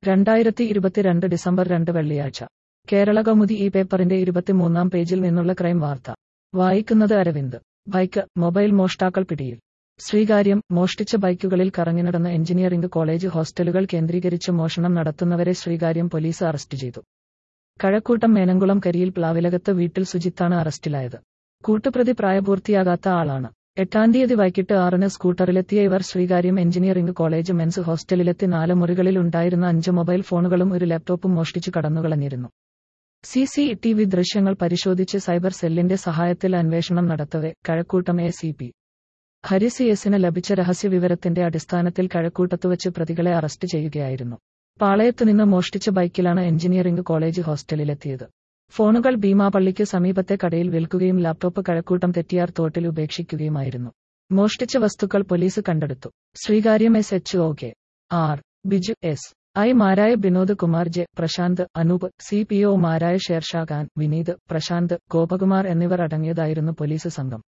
രണ്ടായിരത്തി ഇരുപത്തിരണ്ട് ഡിസംബർ രണ്ട് വെള്ളിയാഴ്ച കേരള കൗമുദി ഈ പേപ്പറിന്റെ ഇരുപത്തിമൂന്നാം പേജിൽ നിന്നുള്ള ക്രൈം വാർത്ത വായിക്കുന്നത് അരവിന്ദ് ബൈക്ക് മൊബൈൽ മോഷ്ടാക്കൾ പിടിയിൽ ശ്രീകാര്യം മോഷ്ടിച്ച ബൈക്കുകളിൽ കറങ്ങിനടന്ന എഞ്ചിനീയറിംഗ് കോളേജ് ഹോസ്റ്റലുകൾ കേന്ദ്രീകരിച്ച് മോഷണം നടത്തുന്നവരെ ശ്രീകാര്യം പോലീസ് അറസ്റ്റ് ചെയ്തു കഴക്കൂട്ടം മേനംകുളം കരിയിൽ പ്ലാവിലകത്ത് വീട്ടിൽ സുജിത്താണ് അറസ്റ്റിലായത് കൂട്ടുപ്രതി പ്രായപൂർത്തിയാകാത്ത ആളാണ് എട്ടാം തീയതി വൈകിട്ട് ആറിന് സ്കൂട്ടറിലെത്തിയ ഇവർ ശ്രീകാര്യം എഞ്ചിനീയറിംഗ് കോളേജ് മെൻസ് ഹോസ്റ്റലിലെത്തി നാല് മുറികളിൽ ഉണ്ടായിരുന്ന അഞ്ച് മൊബൈൽ ഫോണുകളും ഒരു ലാപ്ടോപ്പും മോഷ്ടിച്ചു കടന്നുകളഞ്ഞിരുന്നു സി സി ടി വി ദൃശ്യങ്ങൾ പരിശോധിച്ച് സൈബർ സെല്ലിന്റെ സഹായത്തിൽ അന്വേഷണം നടത്തവെ Kazhakkoottam A C P Hari C എസിന് ലഭിച്ച രഹസ്യവിവരത്തിന്റെ അടിസ്ഥാനത്തിൽ കഴക്കൂട്ടത്തുവച്ച് പ്രതികളെ അറസ്റ്റ് ചെയ്യുകയായിരുന്നു പാളയത്തുനിന്ന് മോഷ്ടിച്ച ബൈക്കിലാണ് എഞ്ചിനീയറിംഗ് കോളേജ് ഹോസ്റ്റലിലെത്തിയത് ഫോണുകൾ ഭീമാപള്ളിക്ക് സമീപത്തെ കടയിൽ വിൽക്കുകയും ലാപ്ടോപ്പ് കഴക്കൂട്ടം തെറ്റിയാർ തോട്ടിൽ ഉപേക്ഷിക്കുകയുമായിരുന്നു മോഷ്ടിച്ച വസ്തുക്കൾ പോലീസ് കണ്ടെടുത്തു Sreekaryam S H O K R Biju S I മാരായ Binod Kumar J Prashanth Anoop C P ഒമാരായ ഷേർഷാ ഖാൻ വിനീത് പ്രശാന്ത് ഗോപകുമാർ എന്നിവർ അടങ്ങിയതായിരുന്നു പോലീസ് സംഘം